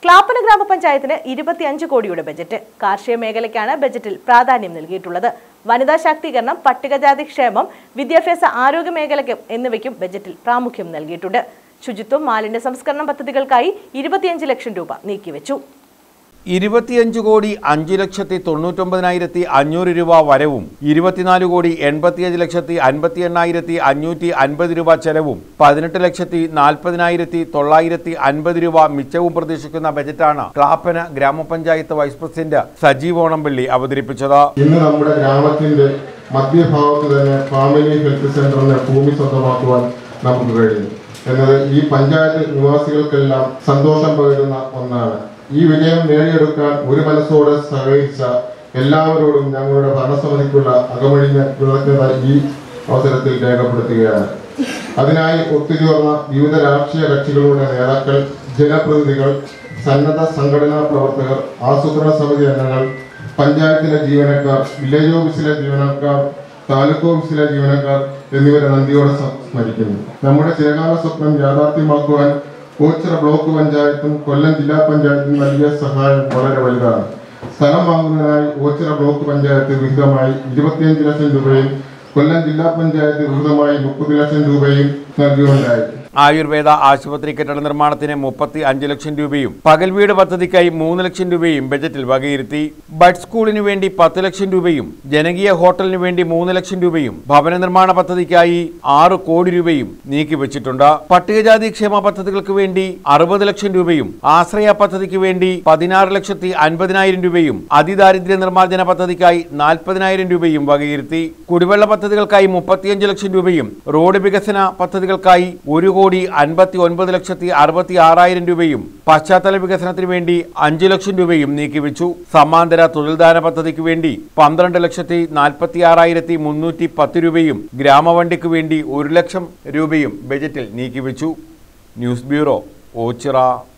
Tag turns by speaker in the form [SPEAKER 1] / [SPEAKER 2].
[SPEAKER 1] ക്ലാപ്പന ഗ്രാമപഞ്ചായത്തിന് ഇരുപത്തിയഞ്ച് കോടിയുടെ ബജറ്റ് കാർഷിക മേഖലയ്ക്കാണ് ബജറ്റിൽ പ്രാധാന്യം നൽകിയിട്ടുള്ളത് വനിതാ ശാക്തീകരണം പട്ടികജാതി ക്ഷേമം വിദ്യാഭ്യാസ ആരോഗ്യ മേഖലയ്ക്കും എന്നിവയ്ക്കും ബജറ്റിൽ പ്രാമുഖ്യം നൽകിയിട്ടുണ്ട് ശുചിത്വം മാലിന്യ സംസ്കരണ പദ്ധതികൾക്കായി ഇരുപത്തിയഞ്ച് ലക്ഷം രൂപ നീക്കിവെച്ചു
[SPEAKER 2] ഇരുപത്തിയഞ്ച് കോടി അഞ്ച് ലക്ഷത്തി തൊണ്ണൂറ്റൊമ്പതിനായിരത്തി അഞ്ഞൂറ് രൂപ വരവും ഇരുപത്തിനാല് കോടി എൺപത്തിയഞ്ച് ലക്ഷത്തി അൻപത്തി എണ്ണായിരത്തി അഞ്ഞൂറ്റി അൻപത് രൂപ ചെലവും പതിനെട്ട് ലക്ഷത്തി നാൽപ്പതിനായിരത്തി തൊള്ളായിരത്തി അൻപത് രൂപ മിച്ചവും പ്രതീക്ഷിക്കുന്ന ബജറ്റാണ് ക്ലാപ്പന ഗ്രാമപഞ്ചായത്ത് വൈസ് പ്രസിഡന്റ് സജീവ് ഓണംപള്ളി അവതരിപ്പിച്ചത്
[SPEAKER 3] ഇന്ന് നമ്മുടെ ഗ്രാമത്തിന്റെ മധ്യഭാഗത്ത് തന്നെ ഫാമിലി ഹെൽത്ത് സെന്ററിന് ഭൂമി സ്വന്തമാക്കുവാൻ നമുക്ക് കഴിയും എന്നത് ഈ പഞ്ചായത്ത് നിവാസികൾക്കെല്ലാം സന്തോഷം പകരുന്ന ഒന്നാണ് ഈ വിജയം നേടിയെടുക്കാൻ ഒരു മനസ്സോടെ സഹകരിച്ച എല്ലാവരോടും ഞങ്ങളുടെ ഭരണസമിതിക്കുള്ള അകമഴിഞ്ഞ കൃതജ്ഞത ഈ അവസരത്തിൽ രേഖപ്പെടുത്തുകയാണ് അതിനായി ഒത്തുചേർന്ന വിവിധ രാഷ്ട്രീയ കക്ഷികളുടെ നേതാക്കൾ ജനപ്രതിനിധികൾ സന്നദ്ധ സംഘടനാ പ്രവർത്തകർ ആസൂത്രണ സമിതി അംഗങ്ങൾ പഞ്ചായത്തിലെ ജീവനക്കാർ വില്ലേജ് ഓഫീസിലെ ജീവനക്കാർ താലൂക്ക് ഓഫീസിലെ ജീവനക്കാർ എന്നിവരെ നന്ദിയോടെ സ- സ്മരിക്കുന്നു നമ്മുടെ ചിരകാല സ്വപ്നം യാഥാർത്ഥ്യമാക്കുവാൻ ഓച്ചിറ ബ്ലോക്ക് പഞ്ചായത്തും കൊല്ലം ജില്ലാ പഞ്ചായത്തും നൽകിയ സഹായം വളരെ വലുതാണ് സ്ഥലം വാങ്ങുന്നതിനായി ഓച്ചിറ ബ്ലോക്ക് പഞ്ചായത്ത് വിഹിതമായി ഇരുപത്തിയഞ്ച് ലക്ഷം രൂപയും കൊല്ലം ജില്ലാ പഞ്ചായത്ത് വിഹിതമായി മുപ്പത് ലക്ഷം രൂപയും നൽകുകയുണ്ടായി
[SPEAKER 2] ആയുർവേദ ആശുപത്രി കെട്ടിട നിർമ്മാണത്തിന് മുപ്പത്തി അഞ്ച് ലക്ഷം രൂപയും പകൽ വീട് പദ്ധതിക്കായി മൂന്ന് ലക്ഷം രൂപയും ബജറ്റിൽ വകയിരുത്തി ബഡ് സ്കൂളിന് വേണ്ടി പത്ത് ലക്ഷം രൂപയും ജനകീയ ഹോട്ടലിന് വേണ്ടി മൂന്ന് ലക്ഷം രൂപയും ഭവന നിർമ്മാണ പദ്ധതിക്കായി ആറ് കോടി രൂപയും നീക്കിവെച്ചിട്ടുണ്ട് പട്ടികജാതി ക്ഷേമ പദ്ധതികൾക്ക് വേണ്ടി അറുപത് ലക്ഷം രൂപയും ആശ്രയ പദ്ധതിക്ക് വേണ്ടി പതിനാറ് ലക്ഷത്തി അൻപതിനായിരം രൂപയും അതിദാരിദ്ര്യ നിർമ്മാർജ്ജന പദ്ധതിക്കായി നാൽപ്പതിനായിരം രൂപയും വകയിരുത്തി കുടിവെള്ള പദ്ധതികൾക്കായി മുപ്പത്തിയഞ്ച് ലക്ഷം രൂപയും റോഡ് വികസന പദ്ധതികൾക്കായി ഒരു കോടി അൻപത്തി ഒൻപത് ലക്ഷത്തി അറുപത്തി ആറായിരം രൂപയും പശ്ചാത്തല വികസനത്തിന് വേണ്ടി അഞ്ചു ലക്ഷം രൂപയും നീക്കിവെച്ചു സമാന്തര തൊഴിൽദാന പദ്ധതിക്ക് വേണ്ടി പന്ത്രണ്ട് ലക്ഷത്തി നാൽപ്പത്തി ആറായിരത്തി മുന്നൂറ്റി പത്ത് രൂപയും ഗ്രാമവണ്ടിക്ക് വേണ്ടി ഒരു ലക്ഷം രൂപയും ബജറ്റിൽ നീക്കിവെച്ചു ന്യൂസ് ബ്യൂറോ ഓച്ചിറ